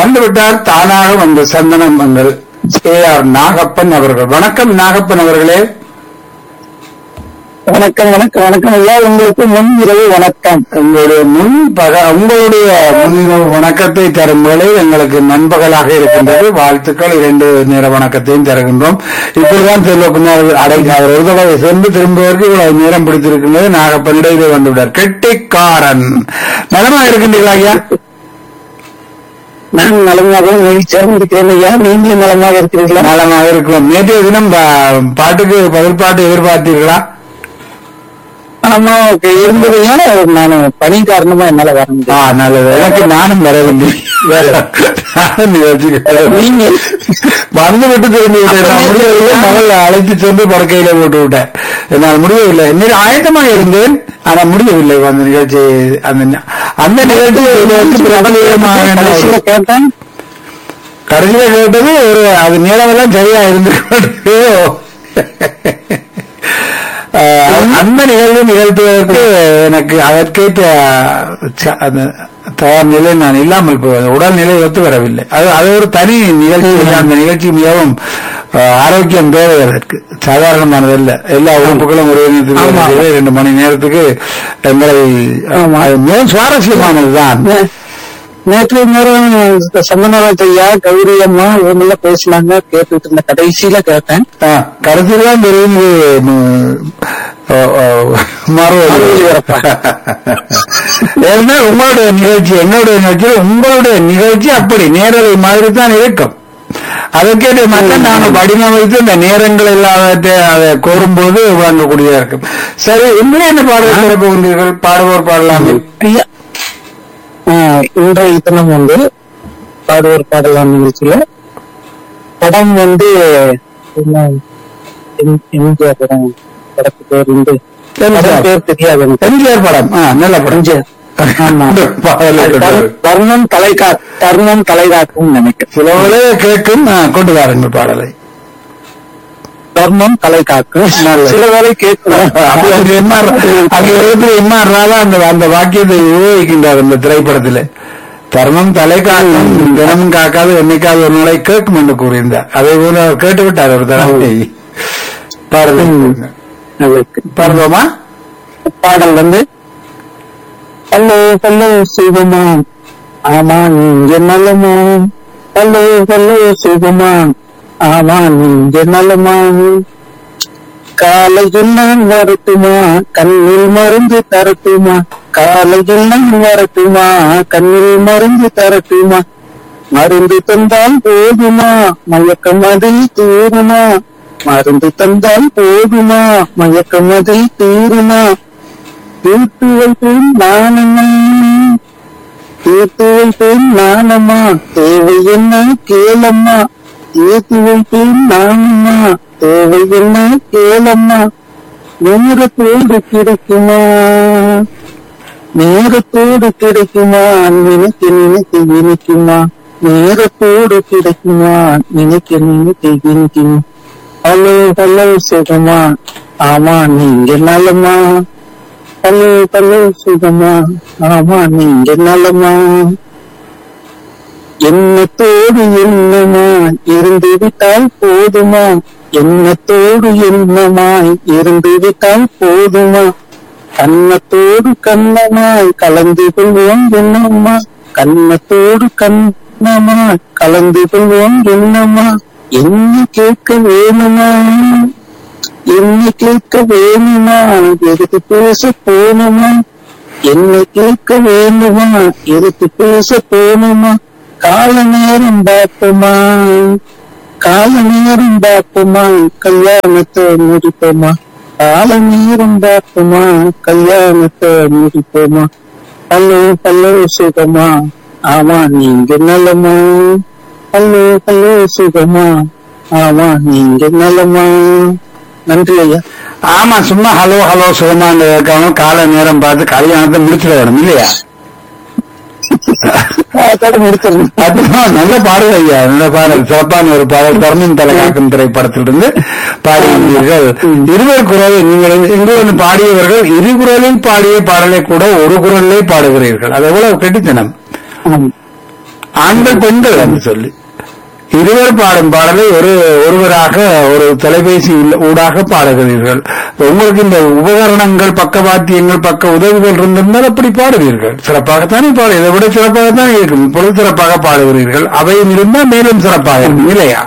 வந்துவிட்டார் தானாக வந்த சந்தனம் மங்கள் ஏ ஆர் நாகப்பன் அவர்கள் வணக்கம் நாகப்பன் அவர்களே வணக்கம் வணக்கம் வணக்கம் ஐயா உங்களுக்கு முன் இரவு வணக்கம் உங்களுடைய முன் பக உங்களுடைய முன்னிரவு வணக்கத்தை தரும் வேளை எங்களுக்கு நண்பகலாக இருக்கின்றது வாழ்த்துக்கள் இரண்டு நேர வணக்கத்தையும் தருகின்றோம் இப்படிதான் செல்வகுமார் அடை அவர் ஒரு தடவை சென்று திரும்புவதற்கு இவ்வளவு நேரம் பிடித்திருக்கின்றது நாகப்பன் இடையிலே வந்துவிட்டார் கெட்டிக்காரன் நலமா இருக்கின்றீர்களா ஐயா நான் நலமாக மகிழ்ச்சியாக இருக்கிறேன் ஐயா நீங்களும் நலமாக இருக்கிறீர்களா நலமாக இருக்கிறோம் நேற்றைய தினம் பா- பாட்டுக்கு பதில் பாட்டு எதிர்பார்த்தீர்களா ஆமா ஓகே இருந்தது ஏன் நான் பணி காரணமா என்னால வர ஆ முடியும் நல்லது எனக்கு நானும் வரவில்லை நானும் நிகழ்ச்சிக்கு வரவில்லை. நீங்க வந்து விட்டு திரும்பி விட்டேன் நான் முடியவில்லை மகள் அழைத்து சென்று படுக்கையில போட்டு விட்டேன் என்னால் முடியவில்லை இன்னும் ஆயத்தமாக இருந்தேன் ஆனா முடியவில்லை அந்த நிகழ்ச்சி அந்த நி- அந்த நிகழ்ச்சி இதற்கு பிரபலமாக கடைசியில கேட்டேன் கடைசியில கேட்டது ஒரு அது நேரமெல்லாம் சரியா இருந்திருக்கு அஹ், அந்த நிகழ்வு நிகழ்த்துவதற்கு எனக்கு அதற்கேற்ற ச- அந்த தயார் நிலை நான் இல்லாமல் போவது உடல்நிலை ஒத்து வரவில்லை அது அது ஒரு தனி நிகழ்ச்சி இல்லை. அந்த நிகழ்ச்சி மிகவும் அஹ், ஆரோக்கியம் தேவை அதற்கு சாதாரணமானதல்ல எல்லா உறுப்புகளும் ஒரே நேரத்தில் வேலை ஆமா. செய்து இரண்டு மணி நேரத்துக்கு எங்களை ஆமா. அது மிகவும் சுவாரஸ்யமானதுதான் நே- நேற்று நேரம் சந்தனராஜ் ஐயா கௌரி அம்மா இவங்க எல்லாம் பேசினாங்க கேட்டுட்டு இருந்த கடைசியில கேட்டேன் கடைசியில் தான் தெரியுது ம், ஓ, ஓ, மறுபடி மறுபடி வரப்பா. ஏன்னா உங்களுடைய நிகழ்ச்சி என்னுடைய நிகழ்ச்சி உங்களுடைய நிகழ்ச்சி அப்படி நேரலை மாதிரி தான் இருக்கும் அதற்கேற்ற மட்டும் நாங்கள் வடிவமைத்து இந்த நேரங்கள் எல்லாவற்றை அதை கோரும்போது வழங்கக்கூடியதா இருக்கும் சரி இன்னும் என்ன பாடல் சிறப்பு கொண்டீர்கள் பாடுவோர் பாடலாமே ஐயா ஆஹ், இன்றைய தினம் வந்து பாடுவோர் பாடலாம் நிகழ்ச்சியில படம் வந்து என்ன எம்- எம்ஜிஆர் படம் படத்து பேர் வந்து படம் பேர் தெரியாது எனக்கு. எம்ஜிஆர் படம் ஆ, நல்ல படம் எம்ஜிஆர் ஆமா பாடலை கொண்டு தரு- வாருங்கள். தருணம் தலைகா தருணம் தலைகாக்கும் நினைக்கிறேன் சிலவர்களே கேட்கும் ஆ, கொண்டு வாருங்கள் பாடலை தர்மம் தலைகாக்கும் நல்லது. சில வேலை கேட்கணும் அப்படி அங்க எம்ஆர் அங்க இடத்துல எம்ஆர் ராதா அந்த அந்த வாக்கியத்தை உபயோகிக்கின்றார் இந்த திரைப்படத்திலே தர்மம் தலை காக்கும் தினமும் காக்காது என்னைக்காவது ஒரு நாளை கேட்கும் என்று கூறியிருந்தார் அதை போல அவர் கேட்டு விட்டார் ஒரு தடவை பாடலை அதுக்கு. பாடுவோமா பாடல் வந்து ஹலோ ஹலோ சிவமா ஆமா நீங்க நல்லமா ஹலோ ஹலோ சிவமா ஆமா நீங்க நல்லமா காலையில் நான் வரட்டுமா கண்ணில் மருந்து தரட்டுமா காலையில் நான் வரட்டுமா கண்ணில் மருந்து தரட்டுமா மருந்து தந்தால் போதுமா மயக்கம் அதில் தூருமா மருந்து தந்தால் போதுமா மயக்கம் அதில் தூருமா தீர்த்து வைப்பேன் நானம்மா தீர்த்து வைப்பேன் நானம்மா தேவை என்ன கேளம்மா தீர்த்து வைப்பேன் நானம்மா தேவை என்ன கேளம்மா நேரத்தோடு கிடைக்குமா நேரத்தோடு கிடைக்குமா நினைக்க நினைக்க இனிக்குமா நேரத்தோடு கிடைக்குமா நினைக்க நினைக்க இனிக்குமா ஹலோ ஹலோ சுகமா ஆமா நீங்க நலமா ஹலோ ஹலோ சுகமா ஆமா நீங்க நலமா எண்ணத்தோடு என்னமா இருந்து விட்டால் போதுமா எண்ணத்தோடு என்னமாய் இருந்து விட்டால் போதுமா கண்ணத்தோடு கண்ணமாய் கலந்து கொள்வோம் என்னம்மா கண்ணத்தோடு கண்ணமாய் கலந்து கொள்வோம் என்னம்மா என்ன கேட்க வேணுமா என்ன கேட்க வேணுமா எடுத்து பேச போணுமா என்ன கேட்க வேணுமா எடுத்து பேச போணுமா கால நேரம் பார்ப்போமா கால நேரம் பார்ப்போமா கல்யாணத்தை முடிப்போமா கால நேரம் பார்ப்போமா கல்யாணத்தை முடிப்போமா ஹலோ ஹலோ சுகமா ஆமா நீங்க நலமா ஹலோ ஹலோ சுகமா ஆமா நீங்க நலமா நன்றி ஐயா ஆமா சும்மா ஹலோ ஹலோ சுகமான்னு இருக்காம கால நேரம் பார்த்து கல்யாணத்தை முடிச்சிட வேணும் இல்லையா அதோட முடிச்சிருந்தேன் அதுதான் நல்ல பாடல் ஐயா நல்ல பாடல் சிறப்பான ஒரு பாடல் தர்மம் தலைகாக்கும் திரைப்படத்திலிருந்து பாடியிருந்தீர்கள் இருவர் குரல் நீங்கள் எங்களுக்கு பாடியவர்கள் இரு குரலில் பாடிய பாடலை கூட ஒரு குரலிலே பாடுகிறீர்கள் அது எவ்வளவு கெட்டித்தனம் ஆமா. ஆண்கள் பெண்கள் என்று சொல்லி இருவர் பாடும் பாடலை ஒரு ஒருவராக ஒரு தொலைபேசி உள்ள- ஊடாக பாடுகிறீர்கள் உங்களுக்கு இந்த உபகரணங்கள் பக்கவாத்தியங்கள் பக்க உதவிகள் இருந்திருந்தால் அப்படி பாடுவீர்கள் சிறப்பாகத்தானே பாடு இதை விட சிறப்பாகத்தான் இருக்கும் இப்பொழுது சிறப்பாக பாடுகிறீர்கள் அவையும் இருந்தால் மேலும் சிறப்பாக இருக்கும் இல்லையா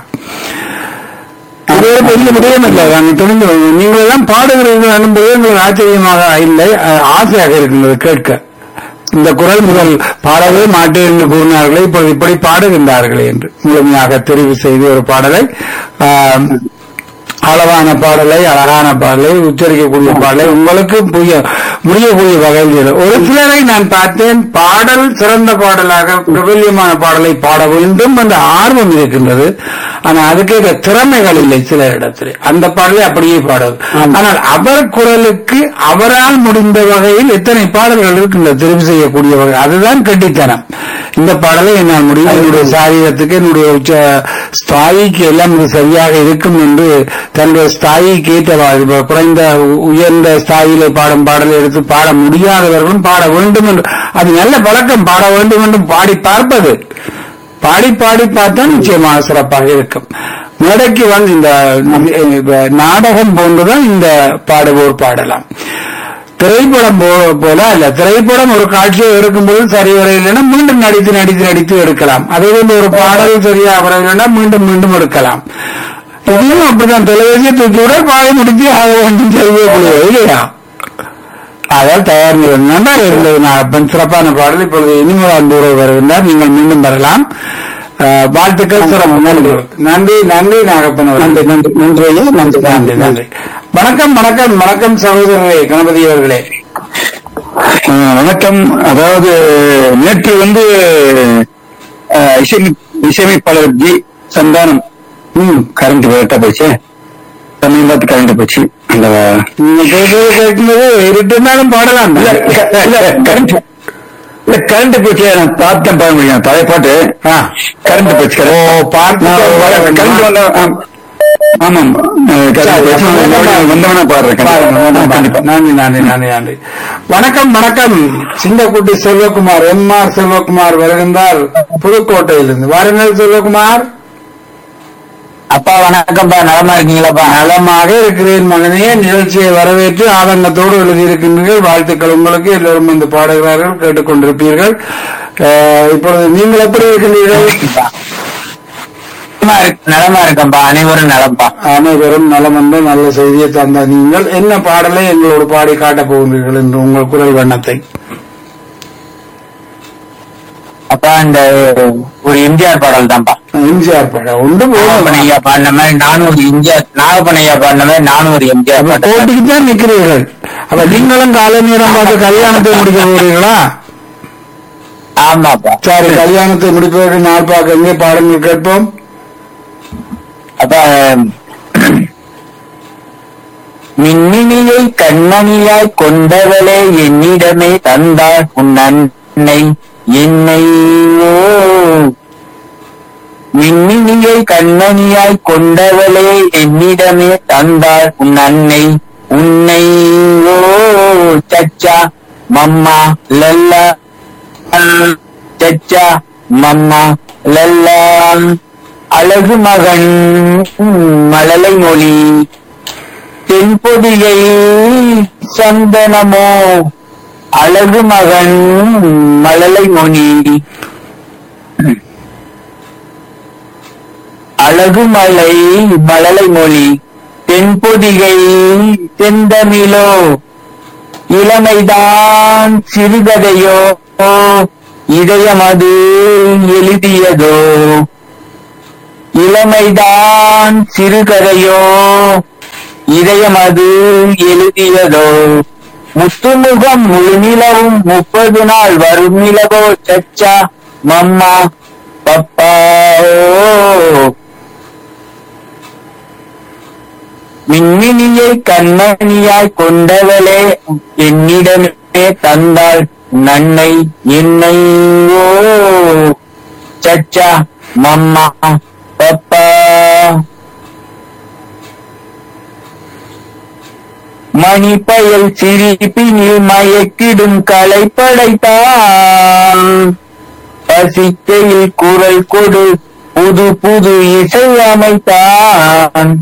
அது ஒரு பெரிய விடயம் இல்லை நாங்கள் துணிந்து நீங்கள் தான் பாடுகிறீர்கள் என்பது எங்களுக்கு ஆச்சரியமாக இல்லை அஹ், ஆசையாக இருக்கின்றது கேட்க இந்த குரல் முதல் பாடவே மாட்டேன் என்று கூறினார்களே இப்பொழுது இப்படி பாடுகின்றார்களே என்று முழுமையாக தெரிவு செய்து ஒரு பாடலை ஆம், அளவான பாடலை அழகான பாடலை உச்சரிக்கக்கூடிய பாடலை உங்களுக்கு புரிய முடியக்கூடிய வகையில் இரு- ஒரு சிலரை நான் பார்த்தேன் பாடல் சிறந்த பாடலாக பிரபல்யமான பாடலை பாட வேண்டும் என்ற ஆர்வம் இருக்கின்றது ஆனால் அதுக்கேற்ற திறமைகள் இல்லை சில இடத்தில் அந்த பாடலை அப்படியே பாடுவது ஆனால் அவர் குரலுக்கு அவரால் முடிந்த வகையில் எத்தனை பாடல்கள் இருக்கின்றது தெரிவு செய்யக்கூடிய வகை அதுதான் கெட்டித்தனம் இந்த பாடலை என்னால் முடியும் என்னுடைய சாரீரத்துக்கு என்னுடைய உச்ச ஸ்தாயிக்கு எல்லாம் இது சரியாக இருக்கும் என்று தன்னுடைய ஸ்தாயிக்கு ஏற்றவாறு இப்ப குறைந்த உ- உயர்ந்த ஸ்தாயிலே பாடும் பாடலை எடுத்து பாட முடியாதவர்களும் பாட வேண்டும் என்று அது நல்ல பழக்கம் பாட வேண்டும் என்று பாடி பார்ப்பது பாடி பாடி பார்த்தா நிச்சயமாக சிறப்பாக இருக்கும் மேடைக்கு வந்து இந்த இந்த நாடகம் போன்றுதான் இந்த பாடுவோர் பாடலாம் திரைப்படம் போ- போல அல்ல திரைப்படம் ஒரு காட்சியை எடுக்கும்போது சரி வரையில்லைன்னா மீண்டும் நடித்து நடித்து நடித்து எடுக்கலாம் அதே போன்று ஒரு பாடல் சரியா வரவில்லைன்னா மீண்டும் மீண்டும் எடுக்கலாம் இதையும் அப்படிதான் தொலைபேசியை தூக்கி விட பாடி முடித்து ஆக வேண்டும் செய்யக்கூடிய இல்லையா அதால் தயார் நிலை நன்றாக இருந்தது நான் சிறப்பான பாடல் இப்பொழுது இனிமேல் தூரம் வருகின்றார் நீங்கள் மீண்டும் வரலாம் அஹ், வாழ்த்துக்கள் சிறப்பு நன்றி நன்றி நன்றி நாகப்பன் அவர்களே. நன்றி நன்றி நன்றி ஐயா நன்றி நன்றி நன்றி வணக்கம் வணக்கம் வணக்கம் சகோதரர்களே கணபதி அவர்களே ஆஹ் வணக்கம் அதாவது நேற்று வந்து ஆஹ் இசையமை இசையமைப்பாளர் ஜி சந்தானம் ம் கரண்ட் கரெக்டா போச்சு சமயம் பார்த்து கரண்ட் போச்சு அந்த நீங்க பேசுறது கேட்கும்போது இருட்டுனாலும் பாடலாம் இல்ல க- இல்ல கரண்ட் இல்ல கரண்ட் போச்சு நான் பார்த்தேன் பாட முடியும் பழைய பாட்டு ஆ. கரண்ட் போச்சு ஓ, பார்த்து பாட வேண்டுமா? கரண்ட் வந்தா ஆம். ஆமாம் ஆஹ் current போச்சு. நான் வந்தவனா பாடுறேன் பாருங்க, கண்டிப்பா. கண்டிப்பா நன்றி நன்றி நன்றி நன்றி வணக்கம் வணக்கம் சிங்கக்குட்டி செல்வகுமார் எம் ஆர் செல்வகுமார் வருகின்றார் புதுக்கோட்டையிலிருந்து வாருங்கள் செல்வகுமார் அப்பா வணக்கம்ப்பா நலமா இருக்கீங்களாப்பா நலமாக இருக்கிறேன் மகனே நிகழ்ச்சியை வரவேற்று ஆதங்கத்தோடு எழுதியிருக்கின்றீர்கள் வாழ்த்துக்கள் உங்களுக்கு எல்லோரும் வந்து பாடுகிறார்கள் கேட்டுக்கொண்டிருப்பீர்கள் அஹ், இப்பொழுது நீங்கள் எப்படி இருக்கின்றீர்கள் நலமா இருக்கு- நலமா இருக்கேன்ப்பா அனைவரும் நலம்பா அனைவரும் நலம் என்று நல்ல செய்தியை தந்த நீங்கள் என்ன பாடலை எங்களோடு பாடி காட்டப் போகிறீர்கள் என்று உங்கள் குரல் வண்ணத்தை அப்பா இந்த ஒரு எம்ஜிஆர் பாடல் தான்ப்பா எம்ஜிஆர் பாடம் ஒன்று நாகப்பன் ஐயா பாடின மாதிரி நானும் ஒரு எம்ஜிஆர் நாகப்பன் ஐயா பாடின மாதிரி நானும் ஒரு எம்ஜிஆர் பாட்டேன் போட்டிக்கு தான் நிற்கிறீர்கள் அப்ப நீங்களும் காலை நேரம் பார்த்து கல்யாணத்தை முடிக்க போகிறீர்களா ஆமாப்பா சரி கல்யாணத்தை முடிப்பதற்கு நாள் பார்க்க எங்கே பாடங்கள் கேட்போம் அப்ப மின்மினியை கண்மணியாய் கொண்டவளே என்னிடமே தந்தாள் உன் அன்னை என்னை ஓ மின்மினியை கண்மணியாய் கொண்டவளே என்னிடமே தந்தாள் உன் அன்னை உன்னை ஓ சச்சா மம்மா லல்லா சச்சா மம்மா லல்லா அழகு மகன் மழலை மொழி தென்பொதிகை சந்தனமோ அழகு மகன் மழலை மொழி அழகு மலை மழலை மொழி தென்பொதிகை செந்தமிழோ இளமைதான் சிறுகதையோ இதயம் அது எழுதியதோ இளமைதான் சிறுகதையோ இதயம் அது எழுதியதோ முத்துமுகம் முழுநிலவும் முப்பது நாள் வரும் நிலவோ சச்சா மம்மா பப்பா ஓ மின்மினியை கண்மணியாய் கொண்டவளே என்னிடமே தந்தாள் நன்னை என்னை ஓ சச்சா மம்மா பப்பா மணிப்பயல் சிரிப்பினில் மயக்கிடும் கலை படைத்தான் பசிக்கையில் குரல் கொடு புது புது இசை அமைத்தான்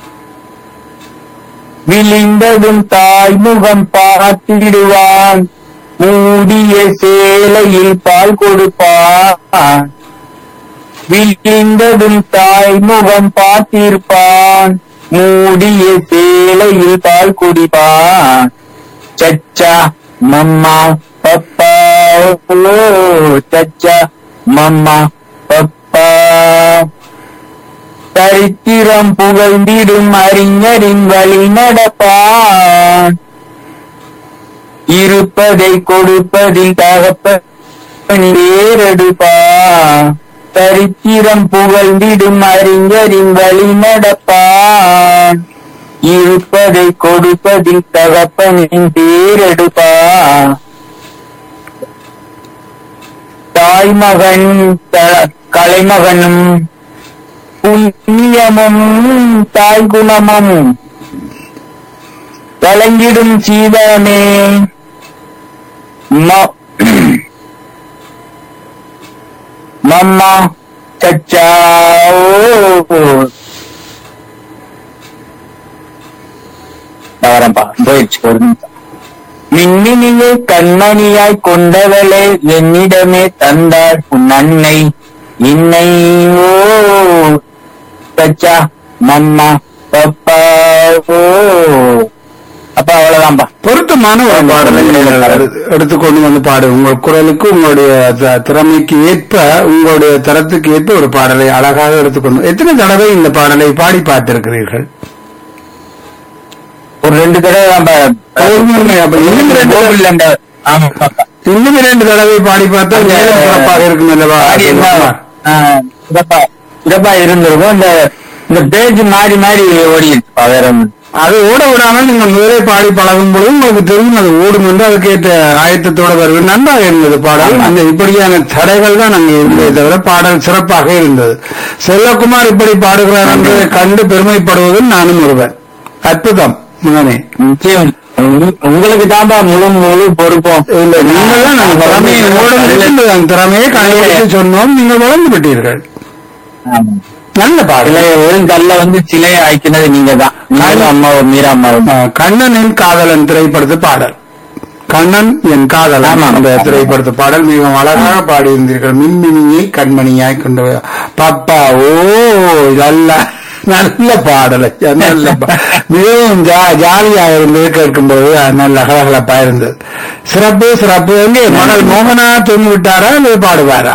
விழிந்ததும் தாய்முகம் பார்த்திடுவான் மூடிய சேலையில் பால் கொடுப்பான் விழிந்ததும் தாய்முகம் பார்த்திருப்பான் மூடிய சேலையில் பால் குடிப்பான் சச்சா மம்மா பப்பா ஓ சச்சா மம்மா பப்பா சரித்திரம் புகழ்ந்திடும் அறிஞரின் வழி நடப்பான் இருப்பதை கொடுப்பதில் தகப்பன் வேறெடுப்பான் சரித்திரம் புகழ்ந்திடும் அறிஞரின் வழி நடப்பான் இருப்பதை கொடுப்பதில் தகப்பனின் பேரெடுப்பான் தாய்மகன் த- கலைமகனும் புண்ணியமும் தாய் குணமும் வழங்கிடும் சீதனே ம- மம்மா சச்சா ஓ. நான் வரேன்ப்பா போயிடுச்சு ஒரு நிமிஷம் மின்மினியை கண்மணியாய் கொண்டவளே என்னிடமே தந்தார் உன் அன்னை இன்னை ஓ சச்சா மம்மா பப்பா ஓ அப்பா அவ்வளவுதான்ப்பா பொருத்தமான ஒரு பாடலை நீங்கள் எடுத்து- எடுத்துக்கொண்டு வந்து பாடு உங்கள் குரலுக்கு உங்களுடைய த- திறமைக்கு ஏற்ப உங்களுடைய தரத்துக்கு ஏற்ப ஒரு பாடலை அழகாக எடுத்துக்கொண்டு எத்தனை தடவை இந்த பாடலை பாடி பார்த்திருக்கிறீர்கள் ஒரு ரெண்டு தடவை தான்ப்பா போதுமே, அப்ப இன்னும் ரெண்டு தடவை- கோவில்ல அந்த ஆமா இன்னும் இரண்டு தடவை பாடி பார்த்தால் மேலும் சிறப்பாக இருக்கும் அல்லவா பாடி இருந்தா, ஆ, சிறப்பா சிறப்பா இருந்திருக்கும் இந்த இந்த பேஜ் மாறி மாறி ஓடிடுச்சுப்பா வேற ஒண்ணு அது ஓட விடாமல் நீங்கள் முதலே பாடி பழகும் பொழுது உங்களுக்கு தெரியும் அது ஓடும் என்று அதுக்கேற்ற ஆயத்தத்தோட வருவது நன்றாக இருந்தது பாடல் அந்த இப்படியான தடைகள் தான் அங்கே இருந்ததை தவிர பாடல் சிறப்பாக இருந்தது செல்லகுமார் இப்படி பாடுகிறார் என்பதை கண்டு பெருமைப்படுவதில் நானும் ஒருவன் அற்புதம் மகனே நிச்சயம் உங்க- உங்களுக்கு தான்பா முழு முழு பொறுப்போம் இல்லை நீங்கள் தான் அந்த திறமையை உங்களிடம் இருக்கின்றது. அந்த திறமையை கண்டுபிடித்து சொன்னோம் நீங்கள் வளர்ந்து விட்டீர்கள் ஆமா. நல்ல பாடல் சிலைய வெறும் கல்ல வந்து சிலையை ஆக்கினது நீங்க தான் நீங்களும் அம்மாவும் மீரா அம்மாவும் ஆ, கண்ணனின் காதலன் திரைப்படத்து பாடல் கண்ணன் என் காதலன் ஆமா. அந்த திரைப்படத்து பாடல் மிகவும் அழகாக பாடியிருந்தீர்கள் மின்மினியை கண்மணியாய் கொண்டு வா. பாப்பா ஓ நல்ல நல்ல பாடல் நல்ல பா- மிகவும் ஜா- ஜாலியா இருந்தது கேட்கும்போது அது நல்ல கலகலப்பா இருந்தது சிறப்பு சிறப்பு எங்கே மகள் மோகனா தூங்கி விட்டாரா அல்லது பாடுவாரா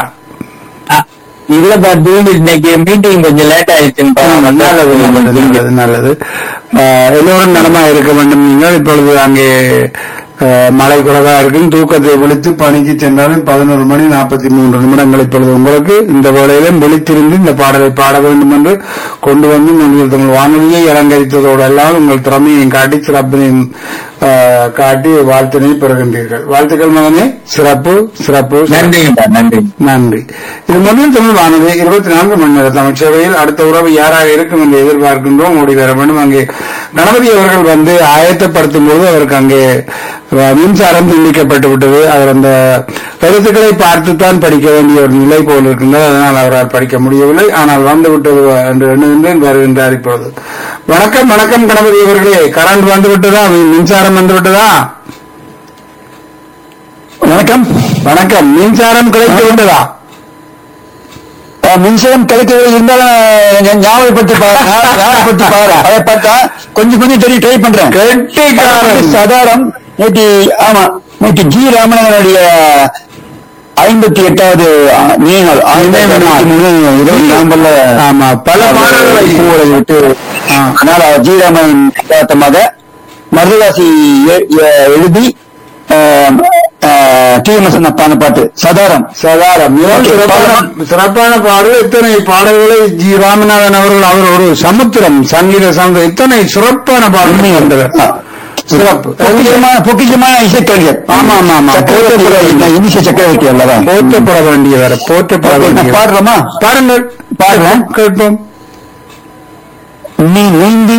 இதுல பார்த்து இன்னைக்கு மீட்டிங் கொஞ்சம் லேட் ஆயிடுச்சுன்னு நல்லது நல்லது நல்லது நல்லது ஆஹ் எல்லோரும் நலமா இருக்க வேண்டும் நீங்கள் இப்பொழுது அங்கே ஆஹ் மழை குறைவா இருக்கும் தூக்கத்தை விழித்து பணிக்கு சென்றாலும் பதினோரு மணி நாற்பத்தி மூன்று நிமிடங்கள் இப்பொழுது உங்களுக்கு இந்த வேளையிலும் விழித்திருந்து இந்த பாடலை பாட வேண்டும் என்று கொண்டு வந்து நீங்கள் தங்கள் வானொலியை அலங்கரித்ததோடு எல்லாம் உங்கள் திறமையை காட்டி சிறப்பினையும் ஆஹ் காட்டி வாழ்த்தினை பெறுகின்றீர்கள் வாழ்த்துக்கள் மகனே சிறப்பு சிறப்பு சிறப்பு. நன்றிங்கப்பா நன்றி நன்றி இது முதல் தமிழ் வானொலி இருபத்தி நான்கு மணி நேர தமிழ்ச்சபையில் அடுத்த உறவு யாராக இருக்கும் என்று எதிர்பார்க்கின்றோம் ஓடி வர வேண்டும் அங்கே கணபதி அவர்கள் வந்து ஆயத்தப்படுத்தும் போது அவருக்கு அங்கே அஹ், மின்சாரம் துண்டிக்கப்பட்டு விட்டது அவர் அந்த எழுத்துக்களை பார்த்துத்தான் படிக்க வேண்டிய ஒரு நிலை போல் இருக்கின்றது அதனால் அவரால் படிக்க முடியவில்லை ஆனால் வந்து விட்டது என்று எண்ணுகின்றேன் வருகின்றார் இப்பொழுது வணக்கம் வணக்கம் கணபதி அவர்களே கரண்ட் வந்து விட்டதா மின்சாரம் வந்து விட்டதா வணக்கம் வணக்கம் மின்சாரம் கிடைத்து விட்டதா மின்சாரம் கிடைக்கவில்லை இருந்தாலும் ஞாபகப்படுத்தி ஞாபகப்படுத்தி பாரு அதை பார்த்தா கொஞ்சம் கொஞ்சம் தெரியும் ட்ரை பண்றேன் கெட்டிக்காரன் சதாரம் நேற்று ஆமா நேற்று ஜி ராமநாதனுடைய ஐம்பத்தி எட்டாவது நினைவு இருபத்தி நவம்பர்ல ஆமா பல பாடல்களை பூவலை விட்டு அதனால ஜி ராமன் யதார்த்தமாக மருதவாசி எ- எ- எழுதி டிஎம்எஸ் பான பாட்டு சதாரம் சதாரம் மிகவும் Okay, சிறப்பான சிறப்பான பாடல் இத்தனை பாடல்களை ஜி ராமநாதன் அவர்கள் அவர் ஒரு சமுத்திரம் சங்கீத சமுத்திரம் இத்தனை சிறப்பான பாடல்களை வந்தவர் சிறப்பு பொக்கிஷமான பொக்கிஷமான இசைக்கலைஞர் ஆமா, ஆமா, ஆமா. சக்கரவர்த்தி இனிஷ சக்கரவர்த்தி அல்லவா போற்றப்பட வேண்டியவர் போற்றப்பட வேண்டியவர் பாடுறோமா பாருங்கள் பாடுறேன் கேட்போம் நீ நீந்தி